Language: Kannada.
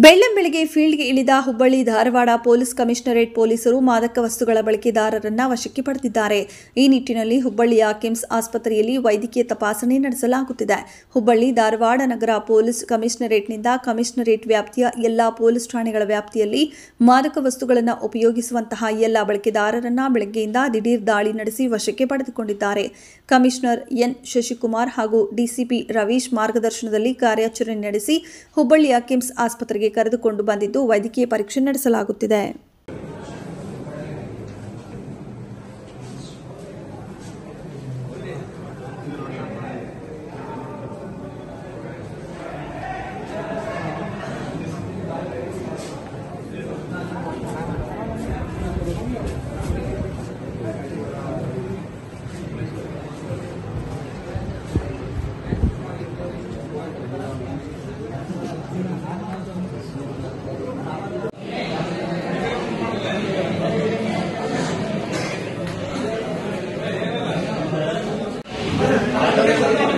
ಬೆಳ್ಳಂಬೆಳಗ್ಗೆ ಫೀಲ್ಡ್ಗೆ ಇಳಿದ ಹುಬ್ಬಳ್ಳಿ ಧಾರವಾಡ ಪೊಲೀಸ್ ಕಮಿಷನರೇಟ್ ಪೊಲೀಸರು ಮಾದಕ ವಸ್ತುಗಳ ಬಳಕೆದಾರರನ್ನ ವಶಕ್ಕೆ ಪಡೆದಿದ್ದಾರೆ ಈ ನಿಟ್ಟಿನಲ್ಲಿ ಹುಬ್ಬಳ್ಳಿಯ ಕಿಮ್ಸ್ ಆಸ್ಪತ್ರೆಯಲ್ಲಿ ವೈದ್ಯಕೀಯ ತಪಾಸಣೆ ನಡೆಸಲಾಗುತ್ತಿದೆ ಹುಬ್ಬಳ್ಳಿ ಧಾರವಾಡ ನಗರ ಪೊಲೀಸ್ ಕಮಿಷನರೇಟ್ನಿಂದ ಕಮಿಷನರೇಟ್ ವ್ಯಾಪ್ತಿಯ ಎಲ್ಲಾ ಪೊಲೀಸ್ ಠಾಣೆಗಳ ವ್ಯಾಪ್ತಿಯಲ್ಲಿ ಮಾದಕ ವಸ್ತುಗಳನ್ನು ಉಪಯೋಗಿಸುವಂತಹ ಎಲ್ಲ ಬಳಕೆದಾರರನ್ನ ಬೆಳಗ್ಗೆಯಿಂದ ದಿಢೀರ್ ದಾಳಿ ನಡೆಸಿ ವಶಕ್ಕೆ ಪಡೆದುಕೊಂಡಿದ್ದಾರೆ ಕಮಿಷನರ್ ಎನ್ ಶಶಿಕುಮಾರ್ ಹಾಗೂ ಡಿಸಿಪಿ ರವೀಶ್ ಮಾರ್ಗದರ್ಶನದಲ್ಲಿ ಕಾರ್ಯಾಚರಣೆ ನಡೆಸಿ ಹುಬ್ಬಳ್ಳಿಯ ಕಿಮ್ಸ್ ಆಸ್ಪತ್ರೆಗೆ ಕರೆದುಕೊಂಡು ಬಂದಿದ್ದು ವೈದ್ಯಕೀಯ ಪರೀಕ್ಷೆ ನಡೆಸಲಾಗುತ್ತಿದೆ ¡Gracias!